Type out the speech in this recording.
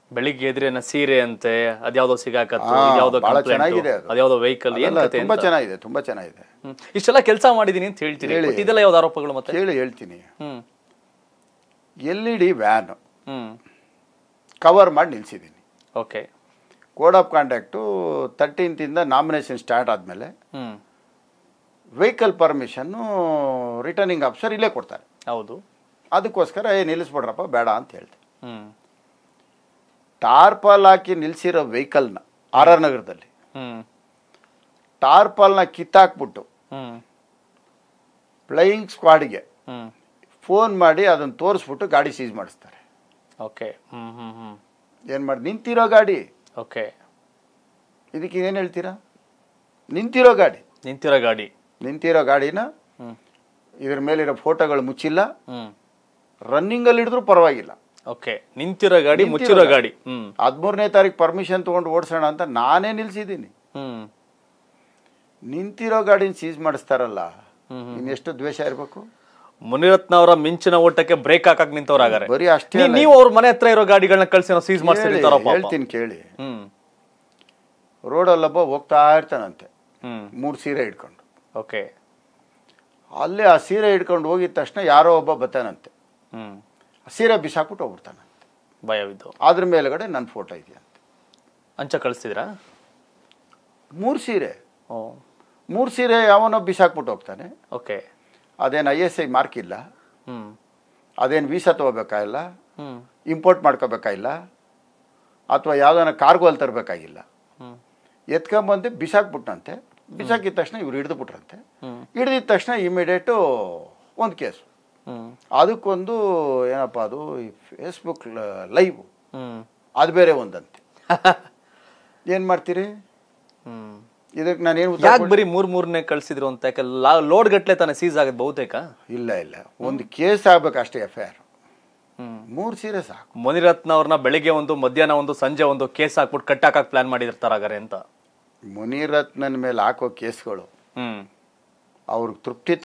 ಬೆಳಿಗ್ಗೆ ಎದ್ರೇನ ಸೀರೆ ಅಂತೆ ಅದ್ಯಾವ್ದೋ ಸಿಗಾಕತ್ತು ಹಾ, ಇದ್ಯಾವ್ದೋ ಬಹಳ complaint, ಚೆನ್ನಾಗಿದೆ ಅದು. ಅದ್ಯಾವ್ದೋ ವೆಹಿಕಲ್ ಏನ್ ಅದೆಲ್ಲ ಕತೆ ತುಂಬಾ ಅಂತ? ಚೆನ್ನಾಗಿದೆ ತುಂಬಾ ಚೆನ್ನಾಗಿದೆ ಹ್ಮ್. ಇಷ್ಟೆಲ್ಲ ಕೆಲಸ ಮಾಡಿದೀನಿ ಅಂತ ಹೇಳ್ತೀರಿ ಹೇಳಿ. but ಇದೆಲ್ಲ ಯಾವ್ದು ಆರೋಪಗಳು ಮತ್ತೆ ಕೇಳಿ ಹೇಳ್ತೀನಿ hmm L E D van hmm cover ಮಾಡಿ ನಿಲ್ಸಿದ್ದೀನಿ ಓಕೆ ಕೋಡ್ ಆಫ್ ಕಾಂಟ್ಯಾಕ್ಟು ತರ್ಟೀನ್ತಿಂದ ನಾಮಿನೇಷನ್ ಸ್ಟಾರ್ಟ್ ಆದಮೇಲೆ ಹ್ಮ್ ವೆಹಿಕಲ್ ಪರ್ಮಿಷನ್ನು ರಿಟರ್ನಿಂಗ್ ಆಫೀಸರ್ ಇಲ್ಲೇ ಕೊಡ್ತಾರೆ ಹೌದು ಅದಕ್ಕೋಸ್ಕರ ಏ ನಿಲ್ಲಿಸ್ಬಿಡ್ರಪ್ಪ ಬೇಡ ಅಂತ ಹೇಳ್ತೀನಿ ಹ್ಮ್ ಟಾರ್ಪಾಲ್ ಹಾಕಿ ನಿಲ್ಲಿಸಿರೋ ವೆಹಿಕಲ್ನ ಆರ್ ಆರ್ ನಗರದಲ್ಲಿ ಹ್ಮ್ ಟಾರ್ಪಾಲ್ನ ಕಿತ್ತಾಕ್ಬಿಟ್ಟು ಹ್ಮ್ ಫ್ಲೈಯಿಂಗ್ ಸ್ಕ್ವಾಡ್ಗೆ ಹ್ಮ್ ಫೋನ್ ಮಾಡಿ ಅದನ್ನು ತೋರಿಸ್ಬಿಟ್ಟು ಗಾಡಿ ಸೀಸ್ ಮಾಡಿಸ್ತಾರೆ ಓಕೆ ಹ್ಮ್ ಹ್ಮ್ ಹ್ಮ್ ಏನು ಮಾಡಿ ನಿಂತಿರೋ ಗಾಡಿ ಓಕೆ ಇದಕ್ಕೆ ಏನು ಹೇಳ್ತೀರಾ ನಿಂತಿರೋ ಗಾಡಿ ನಿಂತಿರೋ ಗಾಡಿ ನಿಂತಿರೋ ಗಾಡಿನ ಹ್ಮ್ ಇದ್ರ ಮೇಲಿರೋ ಫೋಟೋಗಳು ಮುಚ್ಚಿಲ್ಲ ಹ್ಮ್ ರನ್ನಿಂಗಲ್ಲಿ ಹಿಡಿದ್ರು ಪರವಾಗಿಲ್ಲ ಓಕೆ ನಿಂತಿರೋ ಗಾಡಿ ನಿಂತಿರೋ ಮುಚ್ಚಿರೋ ಗಾಡಿ. ಗಾಡಿ ಹ್ಮ್ ಹದಿಮೂರನೇ ತಾರೀಕು ಪರ್ಮಿಷನ್ ತೊಗೊಂಡು ಓಡಿಸೋಣ ಅಂತ ನಾನೇ ನಿಲ್ಸಿದ್ದೀನಿ ಹ್ಮ್ ನಿಂತಿರೋ ಗಾಡಿನ ಸೀಸ್ ಮಾಡಿಸ್ತಾರಲ್ಲ ಹ್ಮ್ ಹ್ಮ್. ಇನ್ನೆಷ್ಟು ದ್ವೇಷ ಇರಬೇಕು ಮುನಿರತ್ನ ಅವರ ಮಿಂಚಿನ ಓಟಕ್ಕೆ ಬ್ರೇಕ್ ಹಾಕಕ್ ನಿಂತವ್ರಾಗಾರೆ ಬರೀ ಅಷ್ಟೇ ನೀ- ಅಲ್ಲ. ನೀವು ಅವ್ರ ಮನೆ ಹತ್ರ ಇರೋ ಗಾಡಿಗಳನ್ನ ಕಳ್ಸಿ ನಾವು ಸೀಸ್ ಕೇಳಿ, ಮಾಡ್ಸಿರ್ತಾರೋ ಪಾಪ ಹೇಳ್ತೀನಿ ಕೇಳಿ ಹ್ಮ್ ರೋಡಲ್ಲೊಬ್ಬ ಹೋಗ್ತಾ ಇರ್ತಾನಂತೆ ಹ್ಮ್ ಮೂರು ಸೀರೆ ಹಿಡ್ಕೊಂಡು ಓಕೆ ಅಲ್ಲೇ ಆ ಸೀರೆ ಹಿಡ್ಕೊಂಡು ಹೋಗಿದ ತಕ್ಷಣ ಯಾರೋ ಒಬ್ಬ ಬರ್ತಾನಂತೆ ಹ್ಮ್ ಆ ಸೀರೆ ಬಿಸಾಕ್ಬಿಟ್ಟು ಹೋಗ್ಬಿಡ್ತಾನೆ ಭಯವಿದ್ದು ಅದ್ರ ಮೇಲ್ಗಡೆ ನನ್ನ ಫೋಟೋ ಇದೆಯಂತೆ ಅಂಚ ಕಳಿಸ್ತಿದ್ರಾ ಮೂರು ಸೀರೆ ಓ ಮೂರು ಸೀರೆ ಯಾವನೋ ಬಿಸಾಕ್ಬಿಟ್ಟು ಹೋಗ್ತಾನೆ ಓಕೆ ಅದೇನು ಐ ಎಸ್ ಐ ಮಾರ್ಕ್ ಇಲ್ಲ ಹ್ಮ್ ಅದೇನು ವೀಸಾ ತೊಗೋಬೇಕಾಗಿಲ್ಲ ಹ್ಮ್ ಇಂಪೋರ್ಟ್ ಮಾಡ್ಕೋಬೇಕಾಗಿಲ್ಲ ಅಥವಾ ಯಾವುದನ್ನ ಕಾರ್ಗೋಲ್ ತರಬೇಕಾಗಿಲ್ಲ ಹ್ಮ್ ಎತ್ಕೊಂಬಂದು ಬಿಸಾಕ್ಬಿಟ್ಟಂತೆ ಬಿಸಾಕಿದ ತಕ್ಷಣ ಇವ್ರು ಹಿಡಿದು ಬಿಟ್ರಂತೆ ಹ್ಮ್ ಹಿಡಿದಿದ ತಕ್ಷಣ ಇಮಿಡಿಯೇಟು ಒಂದು ಕೇಸು ಹ್ಮ್ ಅದಕ್ಕೊಂದು ಏನಪ್ಪ ಅದು ಈ ಫೇಸ್ಬುಕ್ ಲೈವ್ ಹ್ಮ್ ಅದು ಬೇರೆ ಒಂದಂತೆ ಏನು ಮಾಡ್ತೀರಿ ಹ್ಮ್ ಇದಕ್ಕೆ ನಾನೇನು ಯಾಕೆ ಬರೀ ಮೂರ್ ಮೂರನೇ ಕಳ್ಸಿದ್ರು ಅಂತ ಯಾಕೆ ಲೋಡ್ ಗಟ್ಲೆ ತಾನೇ ಸೀಸ್ ಆಗದ್ ಬಹುತೇಕ ಇಲ್ಲ ಇಲ್ಲ ಒಂದು ಕೇಸ್ ಆಗ್ಬೇಕು ಅಷ್ಟೇ ಎಫ್ ಐ ಆರ್ ಹ್ಮ್ ಮೂರು ಸೀರೆ ಸಾಕು ಮುನಿರತ್ನ ಅವ್ರನ್ನ ಬೆಳಿಗ್ಗೆ ಒಂದು ಮಧ್ಯಾಹ್ನ ಒಂದು ಸಂಜೆ ಒಂದು ಕೇಸ್ ಹಾಕ್ಬಿಟ್ಟು ಕಟ್ಟಾಕಕ್ ಪ್ಲಾನ್ ಮಾಡಿರ್ತಾರಾಗಾರೆ ಅಂತ ಮುನಿರತ್ನನ ಮೇಲೆ ಹಾಕೋ ಕೇಸ್ಗಳು ಹ್ಮ್ ಅವ್ರಿಗೆ ತೃಪ್ತಿ